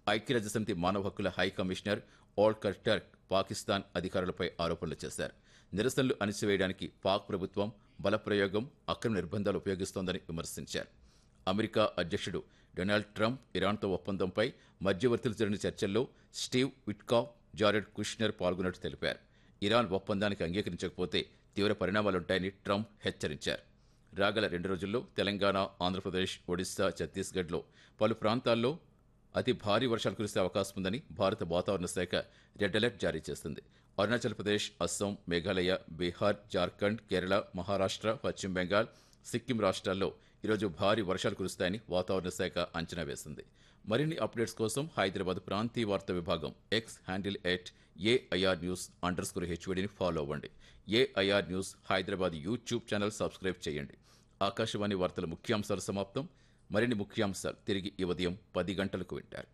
ఐక్యరాజ్యసమితి మానవ హక్కుల high commissioner Volker Turk Pakistan అధికారులపై ఆరోపణలు చేశారు నిరసనలు అణిచివేయడానికి పాక్ ప్రభుత్వం బలప్రయోగం అక్రమ నిర్బంధాలు ఉపయోగిస్తోందని విమర్శించారు అమెరికా అధ్యక్షుడు డొనాల్డ్ ట్రంప్ ఇరాన్తో ఒప్పందంపై మధ్యవర్తులు జరిగిన చర్చల్లో స్టీవ్ విట్కాఫ్ జారెడ్ కుష్నర్ పాల్గొన్నట్టు తెలిపారు ఇరాన్ ఒప్పందానికి అంగీకరించకపోతే తీవ్ర పరిణామాలుంటాయని ట్రంప్ హెచ్చరించారు రాగల రెండు రోజుల్లో తెలంగాణ ఆంధ్రప్రదేశ్ ఒడిశా ఛత్తీస్గఢ్లో పలు ప్రాంతాల్లో అతి భారీ వర్షాలు కురిసే అవకాశం ఉందని భారత వాతావరణ శాఖ రెడ్ అలర్ట్ జారీ చేసింది అరుణాచల్ ప్రదేశ్ అస్సాం మేఘాలయ బీహార్ జార్ఖండ్ కేరళ మహారాష్ట్ర పశ్చిమ బెంగాల్ సిక్కిం రాష్ట్రాల్లో ఈరోజు భారీ వర్షాలు కురుస్తాయని వాతావరణ శాఖ అంచనా వేసింది మరిన్ని అప్డేట్స్ కోసం హైదరాబాద్ ప్రాంతీయ వార్తా విభాగం X handle at AIR news underscore హెచ్వడిని ఫాలో అవ్వండి AIR news Hyderabad YouTube channel subscribe చేయండి ఆకాశవాణి వార్తల ముఖ్యాంశాలు సమాప్తం మరిన్ని ముఖ్యాంశాలు తిరిగి ఈ ఉదయం పది గంటలకు వింటారు